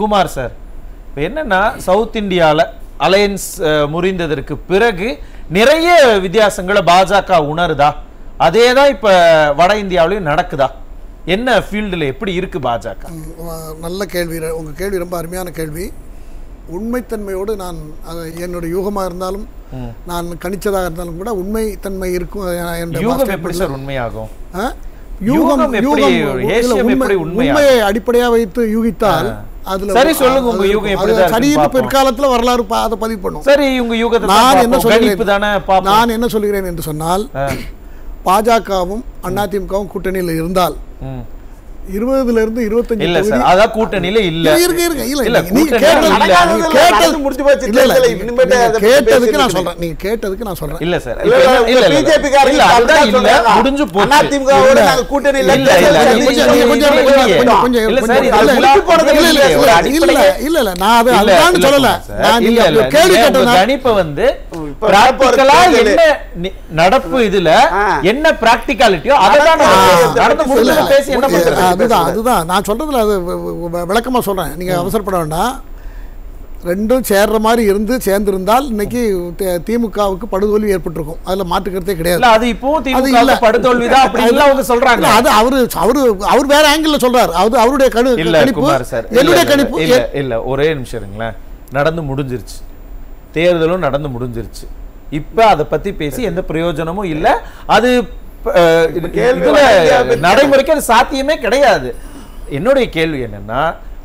Kumar sir இப்போ என்னன்னா south இந்தியால அலையன்ஸ் முறிந்ததற்கு பிறகு நிறைய வித்தியாசங்களை பாஜக உணருதா அதே தான் இப்போ வட இந்தியாவிலையும் நடக்குதா என்ன ஃபீல்டில் எப்படி இருக்கு பாஜக உம், நல்ல கேள்வி உங்கள் கேள்வி ரொம்ப அருமையான கேள்வி உண்மைத்தன்மையோடு நான் அது என்னுடைய யூகமாக இருந்தாலும் நான் கணிச்சதாக இருந்தாலும் கூட உண்மைத்தன்மை இருக்கும் அஹ், என்னுடைய யூகம் master எப்படி plan-ல. சார் உண்மையாகும் ஆ? யூகம் யூகம் எப்படி, யூகம் இல்ல, ஏசியம் உண்மை- எப்படி உண்மையாகும்? உண்மையை அடிப்படையா வைத்து யூகித்தால் அதுல சரி, சொல்லுங்க, உங்க அது- யூகம் அது எப்படிதான் இருக்குன்னு சரின்னு பார்ப்போம். பிற்காலத்துல வரலாறு பா- அதை பதிவு பண்ணும் சரி இவங்க யூகத்தை தான் நான் என்ன பார்ப்போம். கணிப்பு தானே சொல்கிறேன் பார்ப்போம் நான் என்ன சொல்கிறேன் என்று சொன்னால் ஆ. பாஜகவும் அதிமுகவும் கூட்டணியில் இருந்தால் ம். இருபதுல இருந்து இருபத்தஞ்சு இல்ல தொகுதி சார் அதான் கூட்டணியில இல்ல இருங்க இருங்க இல்ல இல்ல, நீங்க- நீங்க கூட்டணி கேட்டது இல்ல. நீங்க நடக்காதது கேட்டது நடந்து முடிஞ்சு போச்சு. இல்ல இல்ல தேர்தலை நீங்க- இனிமேட்டு நீங்க அதை பத்தி கேட்டதுக்கு நான் பேசிட்டு சொல்றேன் நீங்க கேட்டதுக்கு நான் சொல்றேன் இல்ல சார் இல்ல, இப்ப இல்ல, என்ன- இல்ல இல்ல BJP காரங்க இல்ல அதுதான் அப்படிதான் இல்ல சொல்றாங்க. முடிஞ்சு போச்சு அதிமுகவோட இல்ல. நாங்க கூட்டணி இல்ல, இல்ல, இல்ல, தேர்தல் நீங்க கொஞ்சம், கொஞ்சம் கொஞ்சம், இல்லையே. கொஞ்சம், கொஞ்சம், கொஞ்சம் இல்ல கொஞ்சம் சார், இது இல்ல, விழா இல்ல, இல்ல, இல்ல, இல்ல, இல்ல, ஒரு இல்ல, அடிப்படையே- இல்ல இல்ல நான் அது இல்ல, அதுதான் இல்ல, சொல்லல சார். நான் இல்ல, நீங்க இல்ல, கேள்வி நீங்க உங்க கேட்டதா கணிப்பை வந்து இப்ப practical-ஆ வரப்போற என்ன நி- நடப்பு இதுல ஆ. என்ன பிராக்டிகாலிட்டியோ அதை தான் நம்ம ஆ. பேசணும். நடந்து முடிஞ்சதை இல்ல, பேசி என்ன இல்ல, பண்றது அதுதான் அதுதான் நான் சொல்றதுல அது வ- வ- வ- விளக்கமா சொல்றேன் நீங்க அவசரப்பட வேண்டாம் ரெண்டும் சேர்ற மாதிரி இருந்து சேர்ந்திருந்தால் இன்னைக்கு தி- திமுகவுக்கு படுதோல்வி ஏற்பட்டிருக்கும் அதுல மாற்றுக்கிறதே கிடையாது இல்ல அது இப்போ அது திமுக இல்ல. படுதோல்விதான் அப்படின்னு அவங்க சொல்றாங்க இல்ல, அது அவரு அவரு அவர் வேற ஆங்கிள் சொல்றாரு அது அவருடைய கணு இல்ல கணிப்பு குமார் சார் இல்ல, என்னுடைய இல்ல, கணிப்பு இல்ல இல்ல ஒரே நிமிஷம் இருங்களேன் நடந்து முடிஞ்சிருச்சு தேர்தலும் நடந்து முடிஞ்சிருச்சு இப்ப அதை பத்தி பேசி எந்த பிரயோஜனமும் இல்ல அது அஹ், இது- கேள்வி இதுல வட இந்தியா பத்தி- நடைமுறைக்கு அது சாத்தியமே கிடையாது என்னுடைய கேள்வி என்னன்னா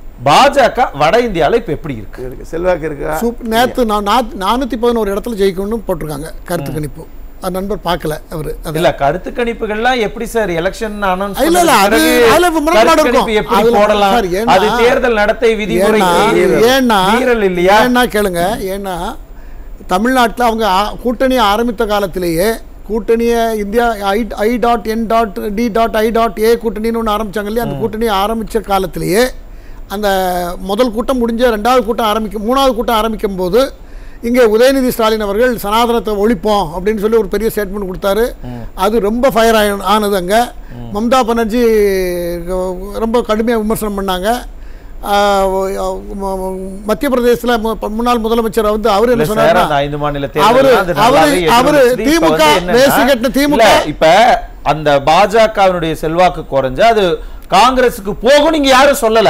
பாஜக வட இந்தியால இப்ப எப்படி இருக்கு இருக்கு. செல்வாக்கு இருக்கா சூப் நேத்து நான் நாத்- நானூத்தி பதினோரு இடத்துல ஜெயிக்கணும்னு போட்டிருக்காங்க கருத்து கணிப்பு அது நண்பர் பார்க்கல அவரு அது இல்ல கருத்து கணிப்புகள்லாம் எப்படி சார் எலெக்ஷன் அனௌன்ஸ் இல்ல, இல்ல, அது- அதுல முரண்பாடு இருக்கும். எப்படி அதுல- போடலாம் சார், ஏன்னா- அது தேர்தல் நடத்தை ஏன்னா விதிமுறைக்கு ஏன்னா மீறல் இல்லையா ஏன்னா கேளுங்க ஏன்னா தமிழ்நாட்டில் அவங்க ஆ- கூட்டணி ஆரம்பித்த காலத்திலேயே கூட்டணியை India I I dot N dot D dot I dot A கூட்டணின்னு ஒன்று ஆரம்பிச்சாங்க இல்லையா அந்த கூட்டணி ஆரம்பித்த காலத்திலேயே அந்த முதல் கூட்டம் முடிஞ்ச ரெண்டாவது கூட்டம் ஆரம்பிக்கும் மூணாவது கூட்டம் ஆரம்பிக்கும் போது இங்கே உதயநிதி ஸ்டாலின் அவர்கள் சனாதனத்தை ஒழிப்போம் அப்படின்னு சொல்லி ஒரு பெரிய ஸ்டேட்மெண்ட் கொடுத்தாரு அது ரொம்ப ஃபயர் ஆனது அங்கே மம்தா பானர்ஜி ரொம்ப கடுமையாக விமர்சனம் பண்ணாங்க ஆஹ் ம- ம- மத்திய பிரதேசத்துல மு- முன்னாள் முதலமைச்சர் வந்து அவர் என்ன இல்ல சார், சொன்னாருன்னா அந்த ஐந்து மாநில அவரு- தேர்தல்ல அது நல்லாவே அவரு- எதிரொலிச்சுது. அவரு இப்ப திமுக வந்து என்னன்னா, வேசி கட்டின திமுக இல்ல, இப்ப அந்த பாஜகவினுடைய செல்வாக்கு குறைஞ்சு அது காங்கிரஸுக்கு போகும் நீங்க யாரும் சொல்லல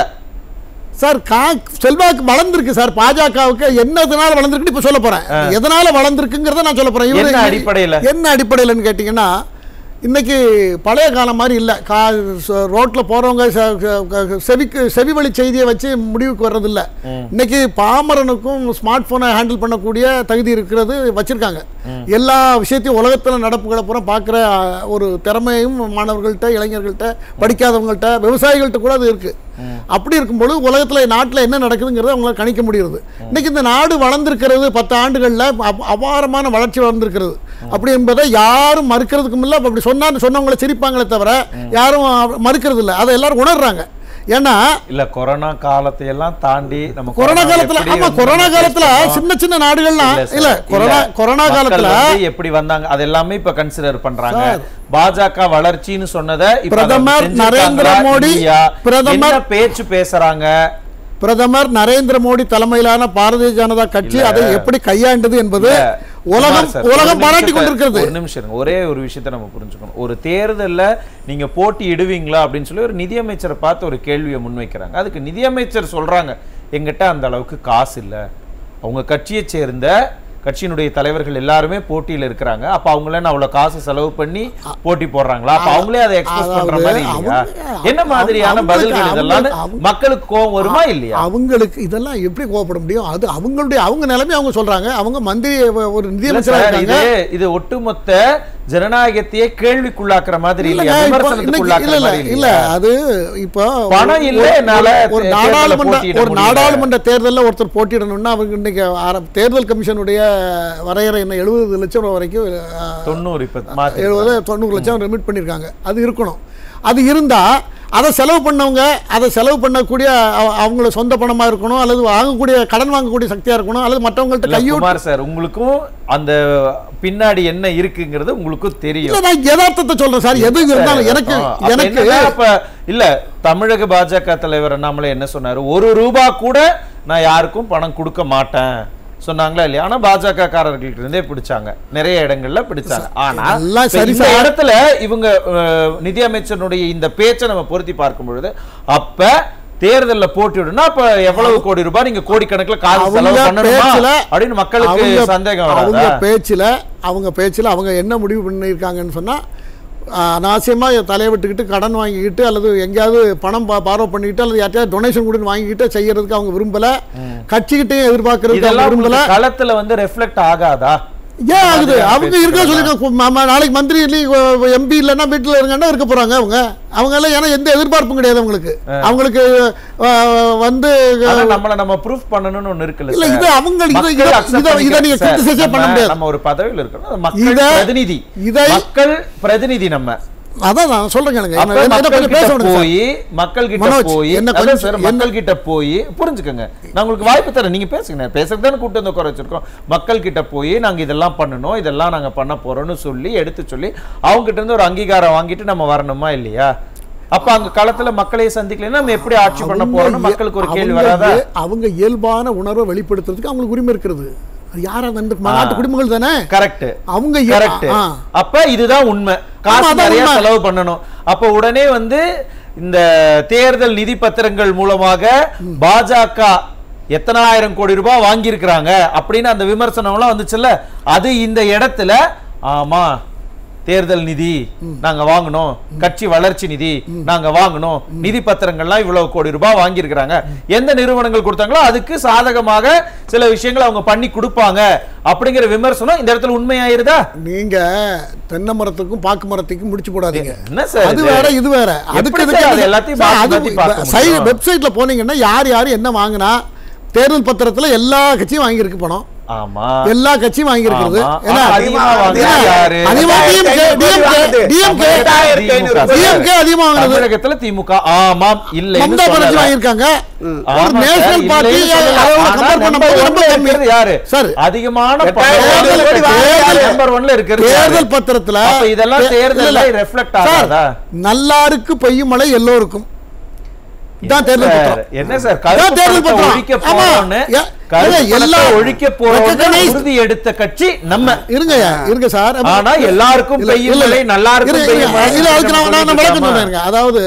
சார் கா செல்வாக்கு வளர்ந்துருக்கு சார் பாஜகவுக்கு என்னதுனால வளர்ந்துருக்குன்னு இப்ப சொல்ல போறேன் எதனால வளர்ந்துருக்குங்கிறத நான் சொல்ல போறேன் இவரு- என்ன அடிப்படையில? என்ன அடிப்படையிலன்னு கேட்டீங்கன்னா இன்னைக்கு பழைய காலம் மாதிரி இல்லை கா ச- ரோட்ல போறவங்க ச- ச- க- செவிக்கு செவி வழி செய்தியை வச்சு முடிவுக்கு வர்றதில்ல இன்னைக்கு பாமரனுக்கும் ஸ்மார்ட் போனை ஹேண்டில் பண்ணக்கூடிய தகுதி இருக்கிறது வச்சிருக்காங்க எல்லா விஷயத்தையும் உலகத்துல நடப்புகளை பூரா பார்க்குற ஒரு திறமையும் மாணவர்கள்ட்ட இளைஞர்கள்ட்ட படிக்காதவங்கள்ட்ட விவசாயிகள்ட்ட கூட அது இருக்கு அப்படி இருக்கும்போது உலகத்துல நாட்டுல என்ன நடக்குதுங்கிறத அவங்களால கணிக்க முடியுது இன்னைக்கு இந்த நாடு வளர்ந்திருக்கிறது பத்து ஆண்டுகள்ல அப- அபாரமான வளர்ச்சி வளர்ந்திருக்கிறது அப்படி என்பதை யாரும் மறுக்கிறதுக்கும் இல்லை அப்படி சொன்னா சொன்னவங்களை சிரிப்பாங்களே தவிர யாரும் மறுக்கிறது இல்லை அதை எல்லாரும் உணர்றாங்க ஏன்னா இல்ல கொரோனா காலத்தை எல்லாம் தாண்டி நம்ம கொரோனா காலத்துல எப்படி ஆமா வந்து கொரோனா நம்ம காலத்துல பேசணும்? சின்ன சின்ன நாடுகள்லாம் இல்ல சார், இல்ல கொரோனா இல்ல. கொரோனா மக்கள் காலத்துல வந்து எப்படி வந்தாங்க அது எல்லாமே இப்ப கன்சிடர் பண்றாங்க சார். பாஜக வளர்ச்சின்னு சொன்னதை இப்ப அதை பிரதமர் செஞ்சிருக்காங்களா நரேந்திர மோடி, இல்லையா? பிரதமர் என்ன பேச்சு பேசுறாங்க பிரதமர் நரேந்திர மோடி தலைமையிலான பாரதிய ஜனதா கட்சி இல்ல. அதை எப்படி கையாண்டது என்பது இல்ல, உலகம் குமார் சார், ஒரு உலகம் பாராட்டி நிமிஷத்தை- கொண்டிருக்கிறது ஒரு நிமிஷம் இருங்க. ஒரே ஒரு விஷயத்தை நம்ம புரிஞ்சுக்கணும் ஒரு தேர்தல்ல நீங்க போட்டி இடுவீங்களா அப்படின்னு சொல்லி ஒரு நிதியமைச்சரை பார்த்து ஒரு கேள்வியை முன்வைக்கிறாங்க அதுக்கு நிதியமைச்சர் சொல்றாங்க எங்கிட்ட அந்த அளவுக்கு காசு இல்ல அவங்க கட்சியை சேர்ந்த கட்சியினுடைய தலைவர்கள் எல்லாருமே போட்டியில இருக்கிறாங்க அப்ப அவங்கள அவ்வளவு காசு செலவு பண்ணி போட்டி போடுறாங்களா அப்ப அவங்களே அதை எக்ஸ்பிரஸ் பண்ற அதாவது மாதிரி இல்லையா அவங்க- என்ன மாதிரியான அவங்களுக்கு- பதில்கள் இதெல்லாம் அவங்க- மக்களுக்கு கோவம் வருமா இல்லையா அவங்களுக்கு இதெல்லாம் எப்படி கோவப்பட முடியும் அது அவங்களுடைய அவங்க நிலைமை அவங்க சொல்றாங்க அவங்க மந்திரி ஒரு இல்ல நிதியமைச்சரா சார், இருக்காங்க இது இது ஒட்டுமொத்த ஜனநாயகத்தையே கேள்விக்குள்ளாக்குற மாதிரி இல்லைங்க, இல்லையா இப்போ விமர்சனத்துக்குள்ளாக்குற இன்னைக்கு- இல்ல, மாதிரி இல்ல, இல்லையா? அது இப்போ பணம் இல்ல, ஒரு- என்னால ஒரு தே- நாடாளுமன்ற தேர்தல்ல போட்டியிட ஒரு முடியல. நாடாளுமன்ற தேர்தலில் ஒருத்தர் போட்டியிடணும்னா அவங்க இன்னைக்கு ஆர- தேர்தல் கமிஷனுடைய வரையறை என்ன எழுபது லட்சம் ரூபா வரைக்கும் ஆ, தொண்ணூறு இப்ப மாத்தி எழுபது தொண்ணூறு லட்சம் ரெமிட் பண்ணியிருக்காங்க அது இருக்கணும் அது இருந்தா அதை செலவு பண்ணவங்க அதை செலவு பண்ணக்கூடிய அவ- அவங்கள சொந்த பணமா இருக்கணும் அல்லது வாங்கக்கூடிய கடன் வாங்கக்கூடிய சக்தியா இருக்கணும் அல்லது மற்றவங்கள்ட்ட இல்ல, கையூட்டு குமார் சார் உங்களுக்கும் அந்த பின்னாடி என்ன இருக்குங்கிறது உங்களுக்கும் தெரியும் இல்ல நான் யதார்த்தத்தை சொல்றேன் சார் எது இருந்தாலும் எனக்கு ஆ, அப்ப எனக்கு என்னன்னா, அப்ப இல்ல தமிழக பாஜக தலைவர் அண்ணாமலை என்ன சொன்னாரு ஒரு ரூபா கூட நான் யாருக்கும் பணம் கொடுக்க மாட்டேன் சொன்னாங்களா இல்லையா ஆனா பாஜக காரர்கள்ட்ட இருந்தே பிடிச்சாங்க நிறைய இடங்கள்ல பிடிச்சாங்க ஆனா எல்லாம் இப்ப சரி இந்த சார். இடத்துல இவங்க அஹ், நிதியமைச்சருடைய இந்த பேச்சை நம்ம பொருத்தி பார்க்கும் பொழுது அப்ப தேர்தல்ல போட்டிவிடுனா அப்ப எவ்வளவு கோடி ரூபாய் நீங்க கோடிக்கணக்குல காசு அவங்க செலவு பண்ணணுமா பேச்சுல அப்படின்னு மக்களுக்கு அவங்க- சந்தேகம் அவங்க வராதா பேச்சுல அவங்க பேச்சுல அவங்க என்ன முடிவு பண்ணியிருக்காங்கன்னு சொன்னா ஆஹ், அனாவசியமா தலையை விட்டுக்கிட்டு கடன் வாங்கிக்கிட்டு அல்லது எங்கேயாவது பணம் பாரோ பண்ணிக்கிட்டு அல்லது யார்ட்டையாவது டொனேஷன் கொடுத்து வாங்கிக்கிட்டு செய்யறதுக்கு அவங்க விரும்பல கட்சிக்கிட்டையும் எதிர்பார்க்கறதுக்கு அவங்க இதெல்லாம் விரும்பல உங்களுக்கு களத்துல வந்து ரெஃப்ளெக்ட் ஆகாதா ஏன் ஆகுது மாதிரியான அவங்க இருக்க பேச்சுக்கள் சொல்லிருக்காங்க நாளைக்கு மந்திரி எம்பி இல்லைன்னா வீட்டில் இருங்கன்னா இருக்க போறாங்க அவங்க அவங்க எல்லாம் ஏன்னா எந்த எதிர்பார்ப்பும் கிடையாது அவங்களுக்கு அவங்களுக்கு ஆஹ், வந்து ஆனா நம்மள நம்ம ப்ரூஃப் பண்ணணும்னு ஒண்ணு இருக்குல்ல இல்ல, சார். இது அவங்க- இது- மக்கள் இத- accept இத- இத நீங்க பண்ணிக்க- criticize சார், பண்ண நம்ம- முடியாது. நம்ம ஒரு பதவியில் இருக்கணும் அது மக்கள் இத- பிரதிநிதி இதை- மக்கள் பிரதிநிதி நம்ம அதான் நான் சொல்றேன் கேளுங்க அப்ப என்ன- என்ன மக்கள் கொஞ்சம் பேச கிட்ட விடுங்க சார். போய் மக்கள் கிட்ட மனோஜ், போய் என்ன அதான் கொஞ்சம் சார் என்ன- மக்கள் கிட்ட போய் புரிஞ்சுக்கங்க நான் உங்களுக்கு வாய்ப்பு தரேன் நீங்க பேசுங்க நான் பேசுறது தானே கூட்டு வந்து உட்கார வச்சிருக்கோம் மக்கள் கிட்ட போய் நாங்க இதெல்லாம் பண்ணணும் இதெல்லாம் நாங்க பண்ண போறோம்னு சொல்லி எடுத்து சொல்லி அவங்க கிட்ட இருந்து ஒரு அங்கீகாரம் வாங்கிட்டு நம்ம வரணுமா இல்லையா அப்ப அங்க களத்துல மக்களையே சந்திக்கலைன்னா நம்ம எப்படி ஆட்சி பண்ண அவங்க போறோம்னு இய- மக்களுக்கு ஒரு கேள்வி அவங்க வராதா இய- அவங்க இயல்பான உணர்வை வெளிப்படுத்துறதுக்கு அவங்களுக்கு உரிமை இருக்கிறது அது யாரா அந்த நாட்டு குடிமகள் தானே கரெக்ட் அவங்க இய- கரெக்ட் ஆ. அப்ப இதுதான் உண்மை காசு அதான் நிறைய உண்மை. செலவு பண்ணணும் அப்ப உடனே வந்து இந்த தேர்தல் நிதி பத்திரங்கள் மூலமாக பாஜக எத்தனாயிரம் கோடி ரூபாய் வாங்கியிருக்கிறாங்க அப்படின்னு அந்த விமர்சனம்லாம் வந்துச்சுல்ல அது இந்த இடத்துல ஆமா தேர்தல் நிதி நாங்க வாங்கணும் கட்சி வளர்ச்சி நிதி நாங்க வாங்கணும் நிதி பத்திரங்கள்லாம் இவ்வளவு கோடி ரூபாய் வாங்கியிருக்கிறாங்க எந்த நிறுவனங்கள் கொடுத்தாங்களோ அதுக்கு சாதகமாக சில விஷயங்களை அவங்க பண்ணி கொடுப்பாங்க அப்படிங்கிற விமர்சனம் இந்த இடத்துல உண்மையாயிருதா நீங்க தென்னை மரத்துக்கும் பாக்கு மரத்துக்கும் முடிச்சு போடாதீங்க என்ன சார் அது இது? வேற இது வேற அதுக்கு எப்படி இதுக்கு சார் அது என்ன- எல்லாத்தையும் சார், மாத்தி அது மாத்தி பார்க்க சை- முடியும்? வெப்சைட்ல போனீங்கன்னா யார் யார் என்ன வாங்கினா தேர்தல் பத்திரத்துல எல்லா கட்சியும் வாங்கியிருக்கு பணம் ஆமா எல்லா கட்சியும் வாங்கியிருக்கிறது ஆமா. ஏன்னா ஆனா அதிகமா வாங்கினது யாரு? அதிகமா DMK, DMK, DMK, திமுக. DMK அதிகமா வாங்கினது தமிழகத்துல திமுக ஆமாம் இல்லை மம்தா பானர்ஜி வாங்கியிருக்காங்க ஒரு நேஷனல் பார்ட்டி அதோட கம்பேர் பண்ணும்போது ரொம்ப கம்மி யாரு சார் அதிகமான எட்டாயிரம் கோடி கோடி வாங்கினாரு. நம்பர் ஒன்ல இருக்கிறது தேர்தல் யாரு? பத்திரத்துல அப்ப இதெல்லாம் இல்ல, தேர்தல்ல இல்ல. reflect சார், ஆகாதா? நல்லாருக்கு பெய்யும் மழை எல்லோருக்கும் இதான் தேர்தல் சார், பத்திரம் என்ன சார் இதான் கருப்பு தேர்தல் பணத்தை பத்திரம். ஒழிக்க ஆமா. போறோம்னு ஏ- கருப்பு இல்ல, எல்லா பணத்தை ஒழிக்க போறோம்னு recognized- உறுதி எடுத்த கட்சி நம்ம இருங்க இருங்க சார் ஆனா எல்லாருக்கும் இல்ல, பெய்யும் இல்ல, மழை, நல்லாருக்கும் இருங்க, பெய்யும் இருங்க. மழை. இல்ல, அதுக்கு நான் நான் நம்ம விளக்கம் சொல்லிட்டு சொல்றேன் அதாவது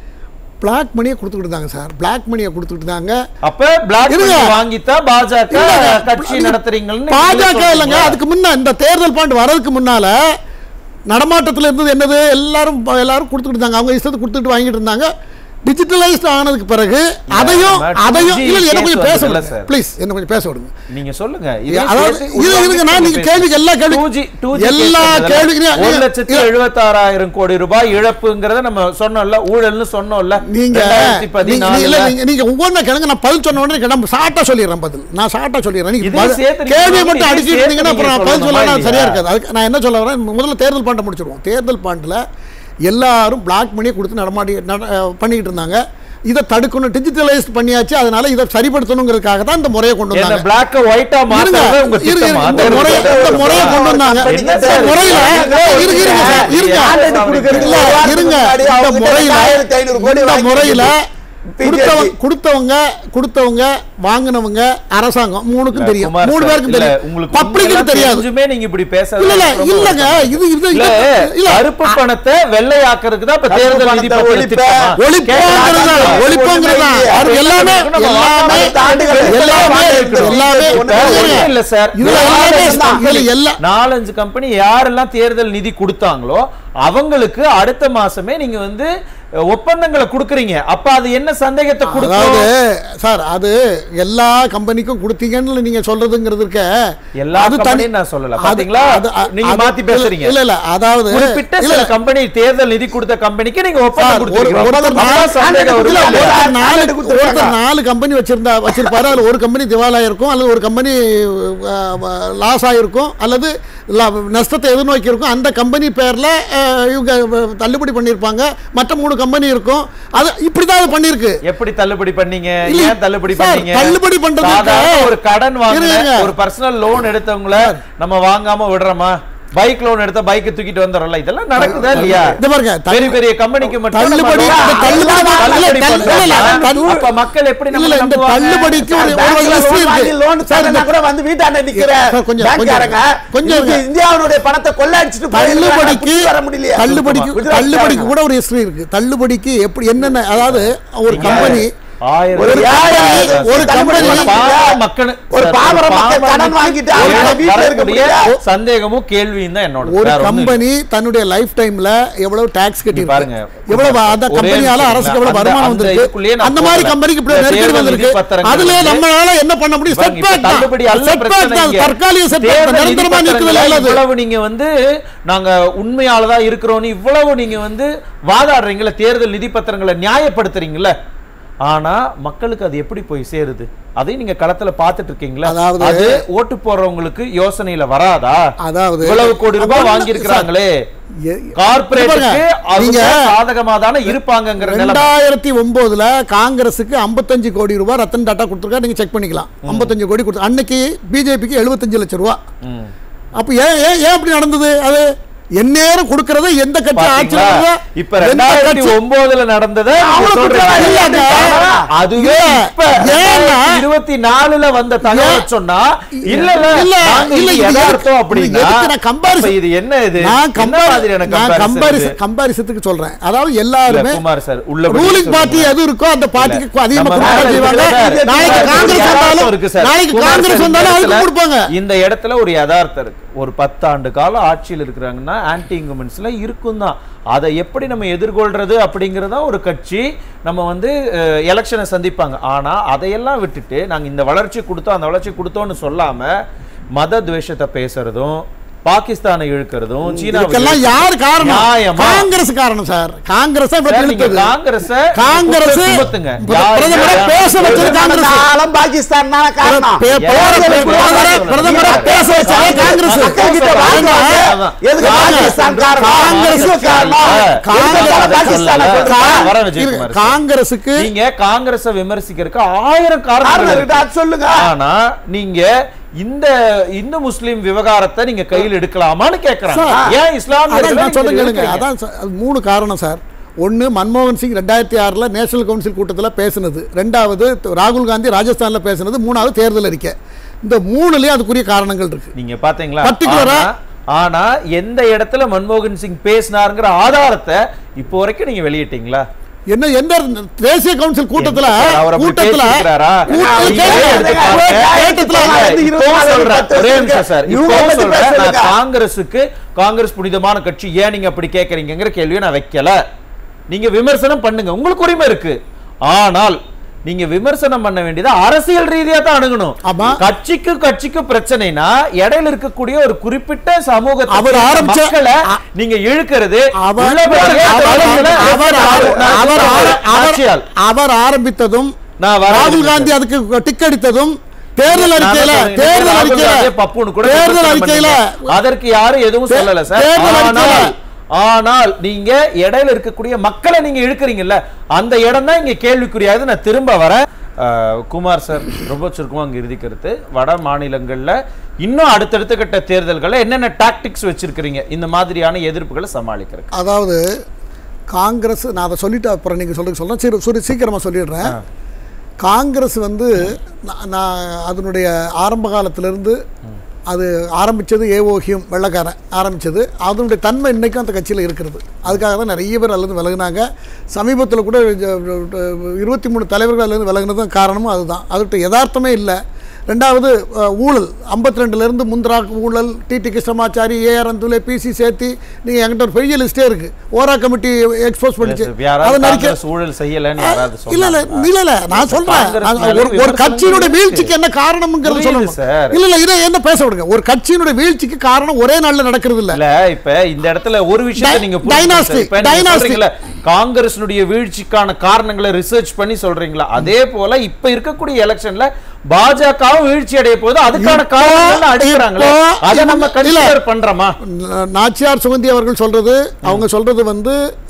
பிளாக் மணியை கொடுத்துக்கிட்டு இருந்தாங்க சார் பிளாக் மணியை கொடுத்துக்கிட்டு இருந்தாங்க அப்ப பிளாக் இருங்க. வாங்கித்தான் பாஜக இல்லங்க, கட்சி இது நடத்துறீங்கன்னு பாஜக நீங்க இல்லைங்க சொல்றீங்களா? அதுக்கு முன்ன இந்த தேர்தல் பாண்ட் வர்றதுக்கு முன்னால நடமாட்டத்தில் இருந்தது என்னது எல்லாரும் எல்லாரும் கொடுத்துட்டு இருந்தாங்க அவங்க இஷ்டத்துக்கு கொடுத்துட்டு வாங்கிட்டு இருந்தாங்க டிஜிட்டலைஸ்ட் ஆனதுக்கு பிறகு அதையும் நம்ம அதையும் 2G இல்ல என்ன கொஞ்சம் case பேச வந்ததுல விடுங்க சார். ப்ளீஸ் என்ன கொஞ்சம் பேச விடுங்க நீங்க சொல்லுங்க அதாவது இது இருங்க நான் நீங்க கேள்விக்கு எல்லா கேள்வி எல்லா கேள்விக்கு ஒரு லட்சத்தி எழுபத்தாறாயிரம் கோடி ரூபாய் இழப்புங்கிறத நம்ம சொன்னோம்ல ஊழல்னு சொன்னோம்ல நீங்க ரெண்டாயிரத்தி நீங்க- இல்ல பதினாலுல நீங்க நீங்க ஒவ்வொன்றா கேளுங்க நான் பதில் சொன்ன உடனே நான் சாட்டா சொல்லிடுறேன் பதில் நான் சாட்டா சொல்லிடுறேன் நீங்க இதையும் பதில்- சேர்த்து நீங்க கேள்வியை சொல்லணும், மட்டும் இதையும் அடிச்சிட்டு இருந்தீங்கன்னா சேர்த்து அப்புறம் நான் நீங்க பதில் சொல்லணுமா சொல்லலாம் சரியா இல்லையா? இருக்காது அதுக்கு நான் என்ன சொல்ல வரேன் முதல்ல தேர்தல் பாண்டை முடிச்சிருவோம் தேர்தல் பாண்டில் எல்லாரும் பிளாக் மணியை கொடுத்து நடமாடி நட- அஹ் பண்ணிக்கிட்டு இருந்தாங்க இதை தடுக்கணும் டிஜிட்டலைஸ் பண்ணியாச்சு அதனால இதை சரிப்படுத்தணுங்கிறதுக்காக தான் இந்த முறையை கொண்டு என்ன வந்தாங்க பிளாக் ஒயிட்டா இருங்க, மாத்துறது உங்க இருங்க, திட்டமா இந்த முறையை இந்த முறையை கொண்டு வந்தாங்க என்ன இந்த சார் முறையில இது? இருங்க இருங்க சார், இருங்க யார்கிட்ட கொடுக்கறது? இல்ல, இருங்க முன்னாடி இந்த அவங்க முறையில 1500 கோடி இந்த வாங்கி முறையில PTSD. கொடுத்தவங்க கொடுத்தவங்க கொடுத்தவங்க வாங்கினவங்க அரசாங்கம் மூணுக்கும் தெரியும் குமார் மூணு சார், பேருக்கும் இல்ல, தெரியும் உங்களுக்கு பப்ளிக்கு உண்மையெல்லாம் தெரியாது தெரிஞ்சுமே நீங்க இப்படி பேசுறது இல்ல இல்ல ரொம்ப இல்லங்க வருத்தம். இது இது இல்ல இது- இல்ல கருப்பு பணத்தை வெள்ளையாக்குறதுக்கு தான் இப்ப கருப்பு தேர்தல் பணத்தை நிதி பத்திர ஒழிப்ப- திட்டமா? ஒழிப்போங்கிறது கேட்கலாம். ஒழிப்போங்கிறது தான். அது எல்லாமே எல்லாமே எல்லாமே எல்லாமே ஒண்ணும் இல்ல சார் இதுல எல்லாமே இதுல எல்லா நாலஞ்சு கம்பெனி யாரெல்லாம் தேர்தல் நிதி கொடுத்தாங்களோ அவங்களுக்கு அடுத்த மாசமே நீங்க வந்து அஹ், ஒப்பந்தங்களை கொடுக்குறீங்க அப்ப அது என்ன சந்தேகத்தை அதாவது கொடுக்கும் சார் அது எல்லா கம்பெனிக்கும் கொடுத்தீங்கன்னு நீங்க சொல்றதுங்கிறது இருக்க எல்லா அது தனி- கம்பெனியும் நான் சொல்லல. அது- பாத்தீங்களா? அது- அது- நீங்க அது- மாத்தி பேசுறீங்க. இல்ல இல்ல அதாவது குறிப்பிட்ட இல்ல, சில கம்பெனி தேர்தல் நிதி கொடுத்த கம்பெனிக்கு நீங்க ஒப்பந்தம் சார், ஒரு- கொடுத்துருக்கீங்க ஒருத்தர் அப்பதான் நாலு- சந்தேகம் இல்ல, வருது இல்லையா? ஒருத்தர் நாலு நாலு கொடுத்திருக்காங்க. ஒருத்தர் நாலு கம்பெனி வச்சிருந்தா வச்சிருப்பாரு அதுல ஒரு கம்பெனி திவாலா இருக்கும் அல்லது ஒரு கம்பெனி லாஸ் ஆயிருக்கும் அல்லது ல- நஷ்டத்தை எதிர்நோக்கி இருக்கும் அந்த கம்பெனி பேர்ல அஹ், இவங்க அஹ், தள்ளுபடி பண்ணியிருப்பாங்க மற்ற மூணு கம்பெனி இருக்கும் அது இப்படி தான் அது பண்ணியிருக்கு எப்படி தள்ளுபடி பண்ணீங்க இல்ல, ஏன் தள்ளுபடி சார், பண்ணீங்க தள்ளுபடி பண்றதுக்கு- சாதாரண ஒரு கடன் வாங்கின இருங்க. ஒரு பர்சனல் லோன் எடுத்தவங்கள நம்ம வாங்காம விடுறோமா பைக் லோன் எடுத்தா பைக் தூக்கிட்டு வந்துடுறோம்ல இதெல்லாம் நடக்குதா இல்லையா இந்த பாருங்க பெரிய பெரிய கம்பெனிக்கு மட்டும் நம்ம தள்ளுபடி- loan இந்த தள்ளுபடி- தள்ளுபடி இல்ல, பண்றோமா? இல்ல, தள்ளு- அப்ப மக்கள் எப்படி இல்ல, நம்ம இல்ல, இந்த நம்புவாங்க? தள்ளுபடிக்கு ஒரு ஒரு பேங்க்ல history loan வாங்கி இருக்கு. loan தரேன்னா கூட வந்து வீட்டாண்ட நிக்கிற சார், கொஞ்சம், பேங்க்காரங்க கொஞ்சம், கொஞ்சம் இன்னைக்கு இருங்க. இந்தியாவுடைய பணத்தை கொள்ளையடிச்சிட்டு தள்ளுபடிக்கு போயிருக்காங்க, வர முடியலையா தள்ளுபடிக்கு குஜராத் தள்ளுபடிக்கு காரங்க. கூட ஒரு ஹிஸ்டரி இருக்கு தள்ளுபடிக்கு எப்படி என்னென்ன அதாவது ஒரு நீங்க கம்பெனி ஆயிரம் ஒரு ரூபாய் ஒரு தள்ளுபடி company- பண்ண பாவ மக்கள் ஒரு சார், பாமர மக்கள் பாமர கடன் வாங்கிட்டு ஒரு அவங்க வீட்டுல இருக்க வரக்கூடிய முடியல. சந்தேகமும் கேள்வியும் தான் என்னோட ஒரு வேற ஒண்ணும் இல்ல. கம்பெனி தன்னுடைய லைஃப் டைம்ல எவ்வளவு டாக்ஸ் கட்டி பாருங்க. எவ்வளவு அந்த ஒரே கம்பெனியால நிமிஷம் அரசுக்கு எவ்வளவு அந்த- வருமானம் அந்த வந்திருக்கு இதுக்குள்ளேயே நான் அந்த மாதிரி போகல. கம்பெனிக்கு இப்படி இந்த நெருக்கடி தேர்தல் வந்திருக்கு நிதி பத்திரங்கள் அதுல வந்து- நம்மளால என்ன பண்ண முடியும் பாருங்க, இப்ப செட்பேக் தள்ளுபடி அல்ல செட்பேக் பிரச்சனை தான் இங்க. தற்காலிக செட்பேக் தேர்தல் நிதி நிரந்தரமா நிற்கிறது பத்திரங்களை இல்ல அது இவ்வளவு நீங்க வந்து நாங்க உண்மையாலதான் இருக்கிறோம்னு இவ்வளவு நீங்க வந்து வாதாடுறீங்களா தேர்தல் நிதி பத்திரங்களை நியாயப்படுத்துறீங்கல்ல ஆனா மக்களுக்கு அது எப்படி போய் சேருது அதையும் நீங்க களத்துல பாத்துட்டு இருக்கீங்களா அதாவது- அது ஓட்டு போடுறவங்களுக்கு யோசனையில வராதா அதாவது இவ்வளவு கோடி ரூபாய் அது வாங்கி இருக்கிறாங்களே எ- கார்பரேட்டுக்கு பாருங்க, அவங்க நீங்க சாதகமா தானே இருப்பாங்கங்கிற நிலைமை ரெண்டாயிரத்தி ஒன்பதுல காங்கிரஸுக்கு 55 கோடி ரூபாய் ரத்தன் டாட்டா கொடுத்துருக்கா நீங்க செக் பண்ணிக்கலாம் 55 கோடி கொடுத்து அன்னைக்கு பிஜேபிக்கு 75 லட்சம் ரூபாய் ம். அப்ப ஏன் ஏன் ஏன் அப்படி நடந்தது அது எந்நேரம் கொடுக்கறது எந்த கட்சி ஆட்சி பாத்தீங்களா? வருதோ, இப்ப எந்த ரெண்டாயிரத்தி கட்சி- ஒன்பதுல நடந்ததை நீங்க அவ்வளவு சொல்றீங்க. குற்றவாளி இல்லைங்க. அதுவே இல்ல. இப்ப ஏன்னா- இருபத்தி நாலுல வந்த தகவல் ஏன்? சொன்னா இல்ல இல்ல, இல்ல இல்ல, இல்ல இது யதார்த்தம் எதுக்கு- அப்படின்னா இது எதுக்கு நான் comparison- அப்ப இது என்ன இது நான் என்ன கம்பேரி மாதிரியான நான் comparison கம்பாரிசன் இது? கம்பாரிசத்துக்கு சொல்றேன் அதாவது இல்ல, எல்லாருமே குமார் சார் உள்ளபடி ரூலிங் சொல்லுங்க. பார்ட்டி எது இருக்கோ அந்த பார்ட்டிக்கு அதிகமா நம்ம கொடுக்க மேல செய்வாங்க இருக்கிற சார், நாளைக்கு சார், காங்கிரஸ் ஒரு யதார்த்தம் வந்தாலும் இருக்கு சார். நாளைக்கு குமார் காங்கிரஸ் சார், இந்த வந்தாலும் அதுக்கு இடத்துல- கொடுப்பாங்க இந்த இடத்துல ஒரு யதார்த்தம் இருக்கு ஒரு பத்தாண்டு காலம் ஆட்சியில் இருக்கிறாங்கன்னா ஆன்டி இன்குமெண்ட்ஸ்ல இருக்கும் தான் அதை எப்படி நம்ம எதிர்கொள்றது அப்படிங்கிறதா ஒரு கட்சி நம்ம வந்து எலெக்ஷனை சந்திப்பாங்க ஆனா அதையெல்லாம் விட்டுட்டு நாங்க இந்த வளர்ச்சி கொடுத்தோம் அந்த வளர்ச்சி கொடுத்தோம்னு சொல்லாம மத துவேஷத்தை பேசுறதும் பாகிஸ்தானை இழுக்கிறதும் சீனா இதுக்கெல்லாம் யார் காரணம் நியாயமா? காங்கிரஸ் காரணம் சார் காங்கிரஸ் தான் இப்ப சார், நீங்க இழுத்தது. காங்கிரஸ காங்கிரஸ் குற்றம் சுமத்துங்க. பிர- யார் பிரதமரை யார் பேச வச்சது காங்கிரஸ் காலம் பாகிஸ்தான் தானே காரணம் பே- யார் பிரதமரை- யார் பிரதமரை- யார் பிரதமரை யார் பேச வச்சதே காங்கிரஸ் மக்கள் கிட்ட வாங்க அதான். எதுக்கு பாகிஸ்தான் காரணம் காங்கிரஸ் இது காரணம் காங்கிரஸ் எதுக்கு பாகிஸ்தானை சொல்லல. சொல்றா? வர விஜயகுமார் சார். காங்கிரஸுக்கு நீங்க காங்கிரஸ விமர்சிக்கிறதுக்கு ஆயிரம் காரணம் காரணம் இருக்கு, அது சொல்லுங்க ஆனா நீங்க இந்த இந்து முஸ்லிம் விவகாரத்தை நீங்க கையில் எடுக்கலாமான்னு கேக்குறாங்க சார், ஏன் அதான் இஸ்லாமியர்களை நான் நீங்க சொல்றேன் கேளுங்க எதிர்க்கிறீங்க? அதான் சார், அது மூணு காரணம் சார் ஒன்று மன்மோகன் சிங் ரெண்டாயிரத்தி ஆறில் நேஷனல் கவுன்சில் கூட்டத்தில் பேசினது ரெண்டாவது ராகுல் காந்தி ராஜஸ்தானில் பேசினது மூணாவது தேர்தல் அறிக்கை இந்த மூணுலயும் அதுக்குரிய காரணங்கள் இருக்கு நீங்க பாத்தீங்களா Particular ஆ- ஆனா- ஆனா எந்த இடத்துல மன்மோகன் சிங் பேசினாருங்கிற ஆதாரத்தை இப்போ வரைக்கும் நீங்க வெளியிட்டீங்களா என்ன எந்த தேசிய கவுன்சில் கூட்டத்துல சார், அவர் அப்படி கூட்டத்துல பேசியிருக்கிறாரா? கூட்டத்துல நீங்க கேளுங்க. எடுத்து பாருங்க. கேட்டத்துல இல்ல, வந்து இப்போ இருபது சொல்றேன். பத்து ஒரே வருஷம் நிமிஷம் சார். இவங்க இப்போ பத்தி சொல்றேன். நான் பேசுறதுக்கா? காங்கிரஸுக்கு காங்கிரஸ் புனிதமான கட்சி ஏன் நீங்க அப்படி கேக்குறீங்கங்கிற கேள்வியை நான் வைக்கல நீங்க விமர்சனம் பண்ணுங்க உங்களுக்கு உரிமை இருக்கு ஆனால் நீங்க விமர்சனம் பண்ண வேண்டியது அரசியல் ரீதியா தான் அணுகணும் ஆமா. கட்சிக்கு கட்சிக்கு பிரச்சனைனா இடையில இருக்கக்கூடிய ஒரு குறிப்பிட்ட சமூகத்தை அவர் சேர்ந்த ஆரம்பிச்ச- மக்களை அ- நீங்க இழுக்கிறது அவர் உள்ளபடியே அவர் தலைவர்களை அவர் நான் அவர் சொல்றேன். அவர் ஆட்சியால். அவர் ஆரம்பித்ததும் நான் வர ராகுல் காந்தி அதுக்கு டிக் அடித்ததும் தேர்தல் நான் அறிக்கையில தான் சொல்றேன். தேர்தல் ராகுல் அறிக்கையில காந்தியை பப்புன்னு கூட தேர்தல் விமர்சனம் அறிக்கையில பண்ணீங்க. அதற்கு யாரும் எதுவும் தே- சொல்லல சார் தேர்தல் ஆனால் அறிக்கையில- ஆனால் நீங்க இடையில இருக்கக்கூடிய மக்களை நீங்க இழுக்கிறீங்கல்ல அந்த இடம் தான் இங்க கேள்விக்குறியாது நான் திரும்ப வரேன் அஹ், குமார் சார் ரொம்ப சுருக்கமா அங்க இறுதி கருத்து வட மாநிலங்கள்ல இன்னும் அடுத்தடுத்த கட்ட தேர்தல்களை என்னென்ன டாக்டிக்ஸ் வச்சிருக்கிறீங்க இந்த மாதிரியான எதிர்ப்புகளை சமாளிக்கிறதுக்கு அதாவது காங்கிரஸ் நான் அதை சொல்லிட்டு அப்புறம் நீங்கள் சொல்லுங்க சொல்கிறேன் சரி சரி சீக்கிரமாக சொல்லிடுறேன் காங்கிரஸ் வந்து நான் நான் அதனுடைய ஆரம்ப காலத்திலிருந்து அது ஆரம்பித்தது ஏஓஹியம் வெள்ளக்காரன் ஆரம்பித்தது அதனுடைய தன்மை இன்றைக்கும் அந்த கட்சியில் இருக்கிறது அதுக்காக தான் நிறைய பேர் அல்லது விலகுனாங்க சமீபத்தில் கூட இருபத்தி மூணு தலைவர்கள் அல்லது விலகுனதும் காரணமும் அதுதான் அதுகிட்ட யதார்த்தமே இல்லை ரெண்டாவது அஹ், ஊழல் 52 ரெண்டுலேருந்து முந்திரா ஊழல் TT Krishnamachari AR Antulay PC Sethi நீங்கள் என்கிட்ட ஒரு பெரிய லிஸ்டே இருக்குது ஓரா கமிட்டி எக்ஸ்போஸ் பண்ணிச்சு யாராவது அதை நடிக்க காங்கிரஸ் ஊழல் செய்யலன்னு யாராவது இல்ல இல்ல சொன்னாங்களா? இல்ல இல்ல நான் சொல்றேன் காங்கிரஸ் அது மேல ஒரு ஒரு விமர்சனம் கட்சியினுடைய இருக்கு. வீழ்ச்சிக்கு என்ன காரணம்ங்கிறது புரியுது சொல்லணும் சார். இல்ல இல்ல இதை என்ன பேச விடுங்க ஒரு கட்சியினுடைய வீழ்ச்சிக்கு காரணம் ஒரே நாள்ல நடக்கிறது இல்ல இல்ல இப்ப இந்த இடத்துல ஒரு விஷயத்தை Dy- நீங்க புரிஞ்சுக்கணும் dynasty, சார். இப்ப நீங்க dynasty. சொல்றீங்கல்ல, காங்கிரஸினுடைய வீழ்ச்சிக்கான காரணங்களை ரிசர்ச் பண்ணி சொல்றீங்களா அதே போல இப்ப இருக்கக்கூடிய எலெக்ஷன்ல பாஜகவும் வீழ்ச்சி அடைய போது அதுக்கான இப்போ- காரணங்கள் அடிக்கிறாங்களே இப்போ அதை நம்ம இவங்க- இல்ல. கன்சிடர் பண்றோமா நா- நாச்சியார் சுகந்தி அவர்கள் சொல்றது அவங்க சொல்றது வந்து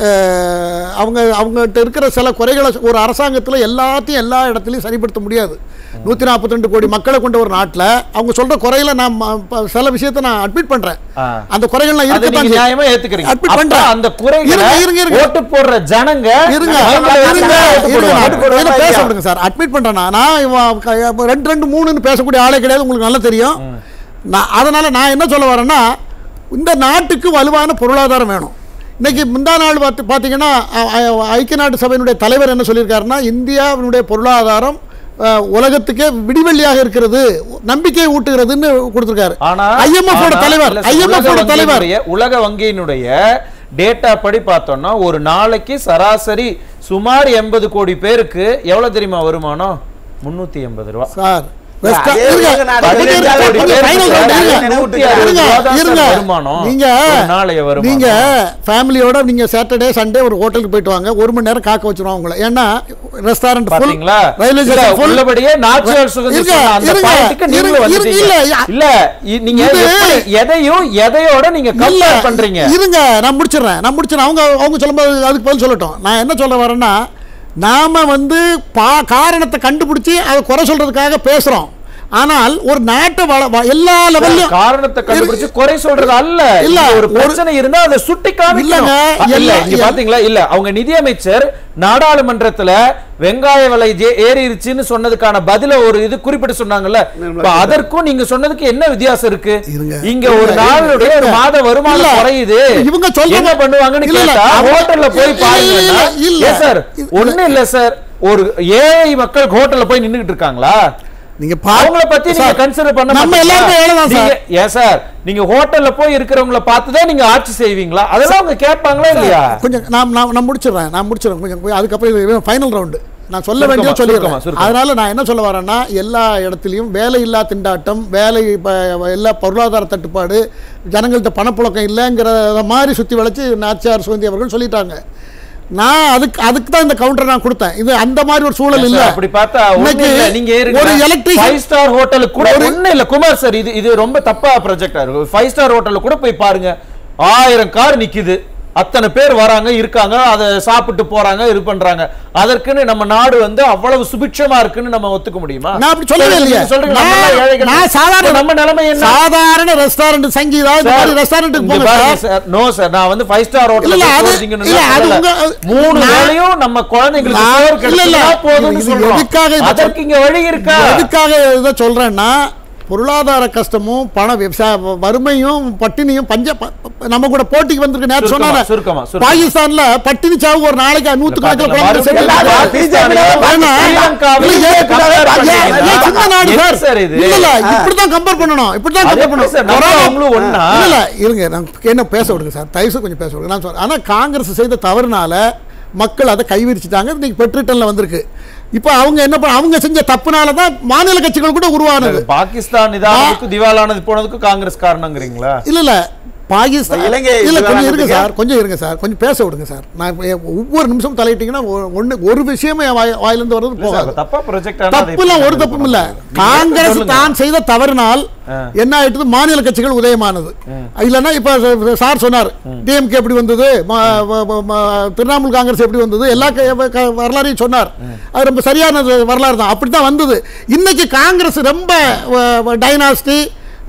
அஹ், அவங்க அவங்ககிட்ட இருக்கிற சில குறைகளை ஒரு அரசாங்கத்தில் எல்லாத்தையும் எல்லா இடத்துலையும் சரிப்படுத்த முடியாது நூற்றி நாற்பத்தி ரெண்டு கோடி மக்களை கொண்ட ஒரு நாட்டில் அவங்க சொல்ற குறைகளை நான் ம- ப- சில விஷயத்தை நான் அட்மிட் பண்றேன் ஆ. அந்த குறைகள் நான் அதை நீங்க இருக்கத்தான் நியாயமா ஏத்துக்கிறீங்க Admit அப்ப பண்றேன். அந்த குறைகளை இருங்க, இருங்க, இருங்க. ஓட்டு போடுற ஜனங்க இருங்க மைண்ட்ல வச்சு இருங்க, தான் ஓட்டு இருங்க, போடுவாங்க. நான் என்ன பேச விடுங்க சார் அட்மிட் பண்றேன் நான். நான் இவன் க- ரெண்டு ரெண்டு மூணுன்னு பேசக்கூடிய ஆளே கிடையாது உங்களுக்கு நல்லா தெரியும் நான் அதனால நான் என்ன சொல்ல வரேன்னா இந்த நாட்டுக்கு வலுவான பொருளாதாரம் வேணும் இன்னைக்கு முந்தா நாள் பார்த்து பார்த்தீங்கன்னா அ- அ- ஐக்கிய நாட்டு சபையினுடைய தலைவர் என்ன சொல்லியிருக்காருன்னா இந்தியாவினுடைய பொருளாதாரம் அஹ், உலகத்துக்கே விடிவெள்ளியாக இருக்கிறது நம்பிக்கை ஊட்டுகிறதுன்னு கொடுத்திருக்காரு ஆனா IMF ஓட ஆனா, தலைவர் இல்ல சார், IMF ஓட உலக தலைவர் வங்கியினுடைய- உலக வங்கியினுடைய டேட்டா படி பார்த்தோம்னா ஒரு நாளைக்கு சராசரி சுமார் எண்பது கோடி பேருக்கு எவ்வளவு தெரியுமா வருமானம் முன்னூத்தி எண்பது ரூபா சார் வெஸ்டா- அதே இருங்க, உலக நாடு கொஞ்சம் பதினெட்டு இருங்க, கோடி கொஞ்சம் பேருக்கு final சார், round இருங்க. அதே நூத்தி இருங்க, அறுபது ரூபா தான் இருங்க. சார் வருமானம். நீங்க ஒரு நாளைய வருமானம். நீங்க ஃபேமிலியோட நீங்க சாட்டர்டே சண்டே ஒரு ஹோட்டலுக்கு போயிட்டு வாங்க ஒரு மணி நேரம் காக்க வச்சிருவாங்க உங்களை ஏன்னா ரெஸ்டாரண்ட் ஃபுல் பாத்தீங்களா ரயில்வே இல்ல, ஸ்டேஷன் ஃபுல் உள்ளபடியே நாச்சுரல் சுகந்தி இருங்க, சொன்ன அந்த இருங்க, பாயிண்ட்க்கு நீங்களும் இருங்க, வந்துட்டீங்க. இல்ல, யா- இல்ல இ- நீங்க இது- எப்படி எதையும் எதையோட நீங்க இல்ல கம்பேர் பண்றீங்க இருங்க நான் முடிச்சிடுறேன் நான் முடிச்சிடுறேன் அவங்க அவங்க சொல்லும்போது அதுக்கு பதில் சொல்லட்டும் நான் என்ன சொல்ல வரேன்னா நாம வந்து பா காரணத்தை கண்டுபிடிச்சி அதை குறை சொல்றதுக்காக பேசுறோம் ஆனால் ஒரு நாட்டை வள வ- எல்லா லெவல்லையும் காரணத்தை கண்டுபிடிச்சு குறை சொல்றது அல்ல இல்ல, இல்ல ஒரு ஒரு- பிரச்சனை இருந்தா அதை சுட்டி காமிக்கணும் இல்லங்க, அ, இல்ல எல்லா- இங்க எல்லா- பாத்தீங்களா இல்ல அவங்க நிதியமைச்சர் நாடாளுமன்றத்துல வெங்காய விலை ஜே- ஏறிடுச்சுன்னு சொன்னதுக்கான பதில ஒரு இது குறிப்பிட்டு சொன்னாங்கல்ல இப்ப அதற்கும் நீங்க சொன்னதுக்கு என்ன வித்தியாசம் இருக்கு இருங்க. இங்க ஒரு இல்ல, நாளுடைய ஒரு இல்ல. மாத இல்ல. வருமானம் குறையுது இவங்க சொல்றது- என்ன பண்ணுவாங்கன்னு இல்ல, இல்ல, கேட்டா அவங்க- ஹோட்டல்ல போய் இல்ல, பாருங்கன்னா இல்ல, இல்ல. ஏன் சார் இது- ஒண்ணு இல்ல சார் ஒரு ஏழை மக்கள் ஹோட்டல்ல போய் நின்னுகிட்டு இருக்காங்களா நீங்க பா- அவங்கள பத்தி நீங்க சார், கன்சிடர் பண்ண நம்ம மாட்டீங்களா? எல்லாருமே ஏழை தான் சார் நீங்க- ஏன் சார் நீங்க ஹோட்டல்ல போய் இருக்கிறவங்கள பார்த்து தான் நீங்க ஆட்சி செய்வீங்களா அதெல்லாம் அவங்க கேட்பாங்களா இல்லையா கொஞ்சம் நான் நான் நான் முடிச்சிடுறேன் நான் முடிச்சிடுறேன் கொஞ்சம் கொஞ்சம் அதுக்கப்புறம் இது ஃபைனல் ரவுண்டு நான் சொல்ல சுருக்கமா, வேண்டியது சுருக்கமா, சொல்லிடுறேன் சுருக்கமா. அதனால நான் என்ன சொல்ல வரேன்னா எல்லா இடத்துலையும் வேலையில்லா திண்டாட்டம் வேலை ப- எல்லா பொருளாதார தட்டுப்பாடு ஜனங்கள்கிட்ட பணப்புழக்கம் இல்லைங்கிறத மாதிரி சுற்றி வளைச்சு நாச்சியார் சுகந்தி அவர்கள் சொல்லிட்டாங்க நான் அதுக்கு அதுக்கு தான் இந்த கவுண்டர் நான் கொடுத்தேன் இது அந்த மாதிரி ஒரு சூழல் சார், இல்ல அப்படி பார்த்தா ஒண்ணும் இன்னைக்கு இல்ல. நீங்க ஒரு electrician- ஃபைவ் ஸ்டார் ஹோட்டலுக்கு கூட ஒரு- ஒண்ணு இல்ல குமார் சார் இது இது ரொம்ப தப்பா ப்ரொஜெக்ட் இருக்கு ஃபைவ் ஸ்டார் ஹோட்டல்ல கூட போய் பாருங்க ஆயிரம் கார் நிக்குது அத்தனை பேர் வராங்க இருக்காங்க அதை சாப்பிட்டு போறாங்க இது பண்றாங்க அதற்குன்னு நம்ம நாடு வந்து அவ்வளவு சுபிட்சமா இருக்குன்னு நம்ம ஒத்துக்க முடியுமா நான் அப்படி சொல்லவே நீங்க இல்லையே சொல்றீங்க நம்ம எல்லாம் நான் ஏழைகள். நான் சாதாரண இப்ப நம்ம நிலைமை என்ன சாதாரண ரெஸ்டாரண்ட் சங்கீதா இந்த சார், மாதிரி ரெஸ்டாரண்ட்டுக்கு இங்க போங்க பாருங்க சார் சார். No sir, நான் வந்து five star hotel இல்ல, ல அது- போறீங்கன்னு இல்ல, அது சொல்லல. உங்க- மூணு நான்- வேளையும் நம்ம குழந்தைங்களுக்கு நான்- சோறு இல்ல, இல்ல. கிடைச்சா போதும்னு இது சொல்றோம். எதுக்காக இதை அதற்கு இங்க வழி இருக்கா எதுக்காக இதை சொல்றேன்னா பொருளாதார கஷ்டமும் பண விவசாய வறுமையும் பட்டினியும் பஞ்ச ப- ப- நம்ம கூட போட்டிக்கு வந்திருக்க நேரத்து சுருக்கமா, சொன்னாங்க சுருக்கமா, சுருக்கமா. பாகிஸ்தான்ல பட்டினி சாவு ஒரு நாளைக்கு நூத்து கணக்கில் பாருங்க, குழந்தை செத்து பாருங்க, இருக்காங்க. பாகிஸ்தானையும் வேணா. ஸ்ரீலங்காவையும் இல்ல, ஏன் compare ஏன் பண்றீங்கன்னா, ஏன் சின்ன நாடு என்ன சார்? சார் இது? இல்ல, இல்ல, இப்படித்தான் compare பண்ணணும். இப்படித்தான் அது compare எப்படி சார்? பண்ணணும். நம்ம கொரோனா- அவங்களும் ஒண்ணா? இல்ல, இல்ல, இருங்க, நான் என்ன பேச விடுங்க சார். தயவு செய்து கொஞ்சம் பேச விடுங்க. நான் சொல்றேன். ஆனா காங்கிரஸ் செய்த தவறுனால மக்கள் அதை கைவிரிச்சிட்டாங்க இன்னைக்கு பெட்ரிட்டன்ல வந்திருக்கு இப்போ அவங்க என்ன பண்ண அவங்க செஞ்ச தப்புனால தான் மாநில கட்சிகள் கூட உருவானது பாகிஸ்தான் இதானதுக்கு திவாலானது போனதுக்கு காங்கிரஸ் காரணங்கிறீங்களா இல்ல இல்ல பாகிஸ்தான் இலங்கை இல்ல கொஞ்சம் இருங்க விவகாரத்துக்கு- சார் கொஞ்சம் இருங்க சார் கொஞ்சம் பேச விடுங்க சார் நான் இப்ப எ- ஒவ்வொரு நிமிஷம் தலையிட்டீங்கன்னா ஒ- ஒண்ணு ஒரு விஷயமே என் வாய் வாயிலிருந்து வர்றது இல்ல போகாது சார், தப்பா ப்ரொஜெக்ட் தப்புலாம் ஒரு தப்பும் இல்ல காங்கிரஸ் தான் செய்த தவறினால் என்ன ஆயிட்டது மாநில கட்சிகள் உதயமானது இல்லைன்னா இப்ப ச- சார் சொன்னார் டிஎம்கே எப்படி வந்தது ம- ம- ம- ம- திரிணாமுல் காங்கிரஸ் எப்படி வந்தது எல்லா க- க- வரலாறையும் சொன்னார் அது ரொம்ப சரியான வரலாறு தான் அப்படி தான் வந்தது இன்னைக்கு காங்கிரஸ் ரொம்ப டைனாஸ்டி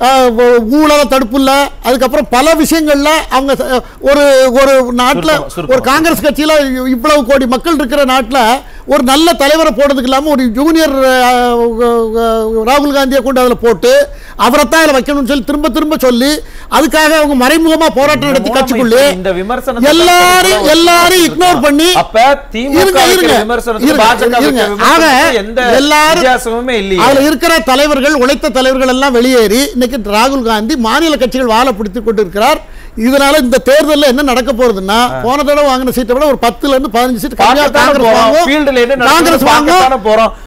ஊழல தடுப்பு இல்ல அதுக்கப்புறம் பல விஷயங்கள்ல அவங்க ச- ஒரு ஒரு நாட்டுல சுருக்கமா, சுருக்கமா. ஒரு காங்கிரஸ் கட்சியில இ- இவ்வளவு கோடி மக்கள் இருக்கிற நாட்டுல ஒரு நல்ல தலைவரை போடுறதுக்கு இல்லாம ஒரு ஜூனியர் அஹ், அஹ், ராகுல் காந்தியை கொண்டு அதுல போட்டு அவரைத்தான் இதுல வைக்கணும்னு சொல்லி திரும்ப திரும்ப சொல்லி அதுக்காக அவங்க மறைமுகமா போராட்டம் நடத்தி கட்சிக்குள்ளே இந்த விமர்சனத்தை எல்லாரையும் கூட எல்லாரையும் இக்னோர் பண்ணி அப்ப திமுக இருங்க, வைக்கிற இருங்க, விமர்சனத்துக்கு இருங்க, பாஜக வைக்கிற இருங்க. விமர்சனத்துக்கு ஆக, எந்த எல்லாரும் வித்தியாசமுமே இல்லையே அதுல இருக்கிற தலைவர்கள் உழைத்த தலைவர்கள் எல்லாம் வெளியேறி இன்னைக்கு ராகுல் காந்தி மாநில கட்சிகள் வாழ பிடித்துக் கொண்டிருக்கிறார் இதனால இந்த தேர்தல்ல என்ன நடக்க போறதுன்னா போன தடவை வாங்கின சீட்டை விட ஒரு பத்துல இருந்து பதினஞ்சு சீட் கம்மியா பார்க்கத்தானே காங்கிரஸ் போறோம். வாங்கும் ஃபீல்டுல என்ன நடக்குதுன்னு காங்கிரஸ் வாங்கும் பார்க்கத்தானே போறோம்.